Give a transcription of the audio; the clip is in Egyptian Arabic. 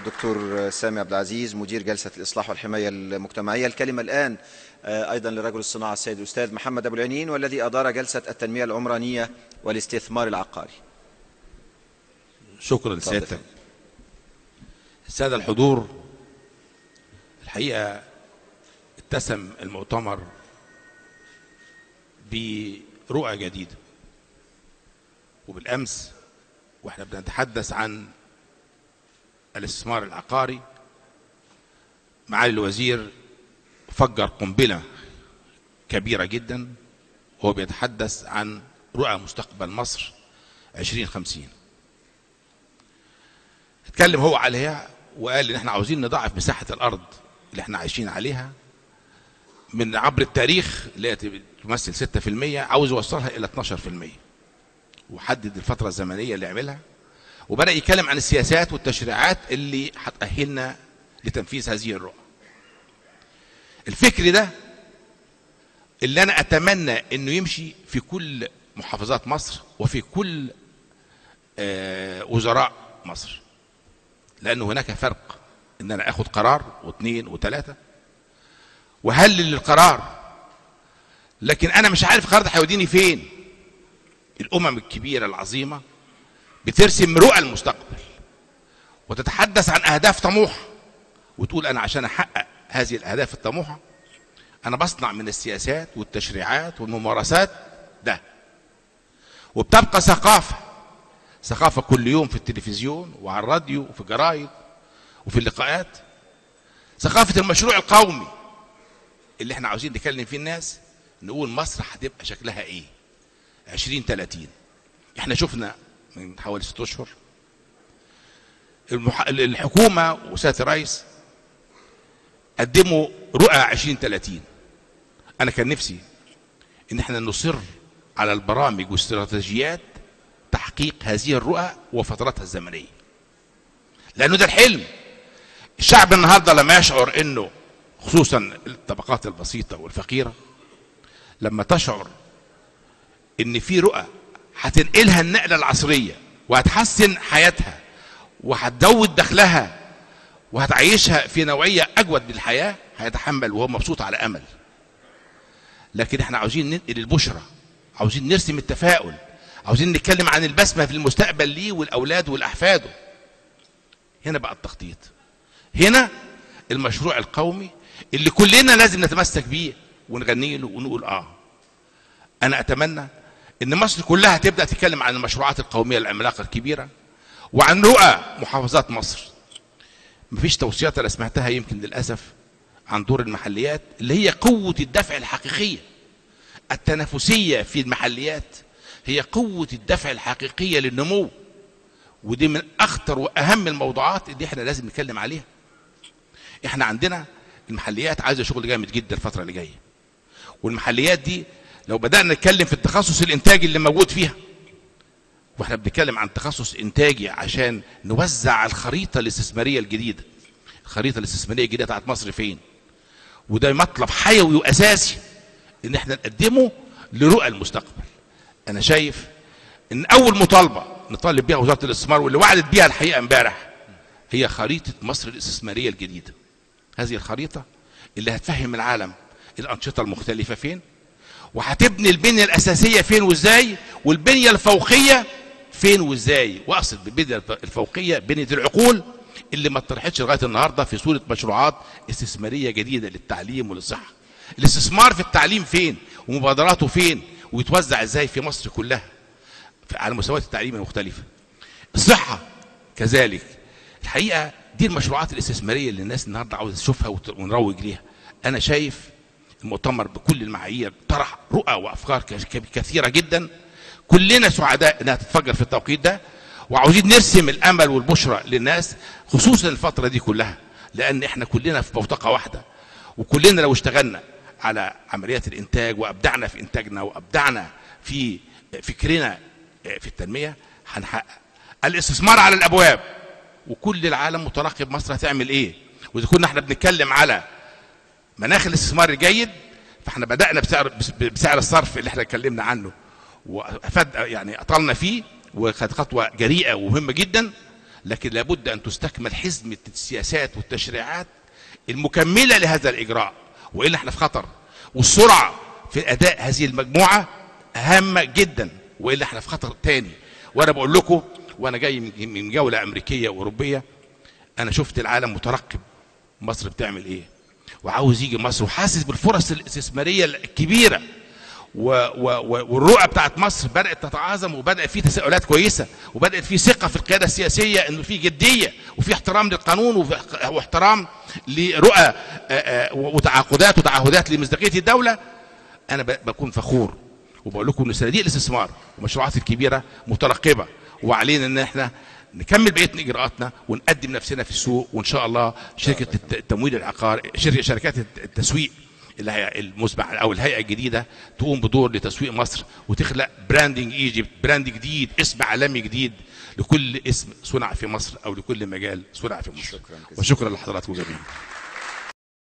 الدكتور سامي عبد العزيز مدير جلسة الإصلاح والحماية المجتمعية الكلمة الآن أيضا لرجل الصناعة السيد الأستاذ محمد أبو العنين والذي أدار جلسة التنمية العمرانية والاستثمار العقاري شكرا لسيادتك السادة الحضور الحقيقة اتسم المؤتمر برؤى جديدة وبالأمس واحنا بنتحدث عن الاستثمار العقاري معالي الوزير فجر قنبلة كبيرة جدا وهو بيتحدث عن رؤى مستقبل مصر 2050 اتكلم هو عليها وقال ان احنا عاوزين نضاعف مساحة الارض اللي احنا عايشين عليها من عبر التاريخ اللي هي تمثل 6% عاوز يوصلها الى 12% وحدد الفترة الزمنية اللي عملها وبدأ يتكلم عن السياسات والتشريعات اللي هتأهلنا لتنفيذ هذه الرؤى الفكر ده اللي انا اتمنى انه يمشي في كل محافظات مصر وفي كل آه وزراء مصر لانه هناك فرق ان انا اخد قرار واثنين وثلاثة وهلل القرار لكن انا مش عارف القرار ده هيوديني فين الامم الكبيرة العظيمة بترسم رؤى المستقبل وتتحدث عن اهداف طموحة وتقول انا عشان احقق هذه الاهداف الطموحة انا بصنع من السياسات والتشريعات والممارسات ده وبتبقى ثقافة ثقافة كل يوم في التلفزيون وعلى الراديو وفي الجرايد وفي اللقاءات ثقافة المشروع القومي اللي احنا عاوزين نكلم فيه الناس نقول مصر هتبقى شكلها ايه 20 30 احنا شفنا من حوالي ست اشهر المح... الحكومة وسيادة الرئيس قدموا رؤى 20 30 انا كان نفسي ان احنا نصر على البرامج واستراتيجيات تحقيق هذه الرؤى وفتراتها الزمنية لانه ده الحلم الشعب النهارده لما يشعر انه خصوصا الطبقات البسيطة والفقيرة لما تشعر ان في رؤى هتنقلها النقلة العصرية وهتحسن حياتها وهتزود دخلها وهتعيشها في نوعية أجود بالحياة هيتحمل وهو مبسوط على أمل لكن احنا عاوزين ننقل البشرة عاوزين نرسم التفاؤل عاوزين نتكلم عن البسمة في المستقبل ليه والأولاد والأحفاده هنا بقى التخطيط هنا المشروع القومي اللي كلنا لازم نتمسك بيه ونغني له ونقول اه انا اتمنى ان مصر كلها تبدا تتكلم عن المشروعات القوميه العملاقه الكبيره وعن رؤى محافظات مصر مفيش توصيات انا سمعتها يمكن للاسف عن دور المحليات اللي هي قوه الدفع الحقيقيه التنافسيه في المحليات هي قوه الدفع الحقيقيه للنمو ودي من اخطر واهم الموضوعات اللي احنا لازم نتكلم عليها احنا عندنا المحليات عايزه شغل جامد جدا الفتره اللي جايه والمحليات دي لو بدانا نتكلم في التخصص الانتاجي اللي موجود فيها واحنا بنتكلم عن تخصص انتاجي عشان نوزع الخريطه الاستثماريه الجديده الخريطه الاستثماريه الجديده بتاعت مصر فين وده مطلب حيوي واساسي ان احنا نقدمه لرؤى المستقبل انا شايف ان اول مطالبه نطالب بيها وزاره الاستثمار واللي وعدت بيها الحقيقه امبارح هي خريطه مصر الاستثماريه الجديده هذه الخريطه اللي هتفهم العالم الانشطه المختلفه فين وهتبني البنيه الاساسيه فين وازاي والبنيه الفوقيه فين وازاي واقصد بالبنيه الفوقيه بنيه العقول اللي ما اتطرحتش لغايه النهارده في صوره مشروعات استثماريه جديده للتعليم وللصحه الاستثمار في التعليم فين ومبادراته فين ويتوزع ازاي في مصر كلها على مستويات التعليم المختلفه الصحه كذلك الحقيقه دي المشروعات الاستثماريه اللي الناس النهارده عاوزه تشوفها ونروج ليها انا شايف المؤتمر بكل المعايير طرح رؤى وافكار كثيره جدا كلنا سعداء انها تتفجر في التوقيت ده وعاوزين نرسم الامل والبشرى للناس خصوصا الفتره دي كلها لان احنا كلنا في بوتقه واحده وكلنا لو اشتغلنا على عمليات الانتاج وابدعنا في انتاجنا وابدعنا في فكرنا في التنميه هنحقق الاستثمار على الابواب وكل العالم مترقب مصر هتعمل ايه واذا كنا احنا بنتكلم على مناخ الاستثمار الجيد فاحنا بدانا بسعر بسعر الصرف اللي احنا اتكلمنا عنه وفد يعني اطلنا فيه وخد خطوه جريئه ومهمه جدا لكن لابد ان تستكمل حزمه السياسات والتشريعات المكمله لهذا الاجراء والا احنا في خطر والسرعه في اداء هذه المجموعه هامه جدا والا احنا في خطر تاني وانا بقول لكم وانا جاي من- من جوله امريكيه واوروبيه انا شفت العالم مترقب مصر بتعمل ايه وعاوز يجي مصر وحاسس بالفرص الاستثماريه الكبيره و و و والرؤى بتاعت مصر بدات تتعاظم وبدا في تساؤلات كويسه وبدات في ثقه في القياده السياسيه انه في جديه وفي احترام للقانون وفي- واحترام لرؤى آه، آه، وتعاقدات وتعهدات لمصداقيه الدوله انا ب- بكون فخور وبقول لكم ان صناديق الاستثمار والمشروعات الكبيره مترقبه وعلينا ان احنا نكمل بقيه اجراءاتنا ونقدم نفسنا في السوق وان شاء الله شركه الت- التمويل العقار شركه شركات الت- التسويق اللي هي المسبح او الهيئه الجديده تقوم بدور لتسويق مصر وتخلق براندنج ايجيبت براند جديد اسم عالمي جديد لكل اسم صنع في مصر او لكل مجال صنع في مصر شكراً جزيلاً. وشكرا لحضراتكم جميعا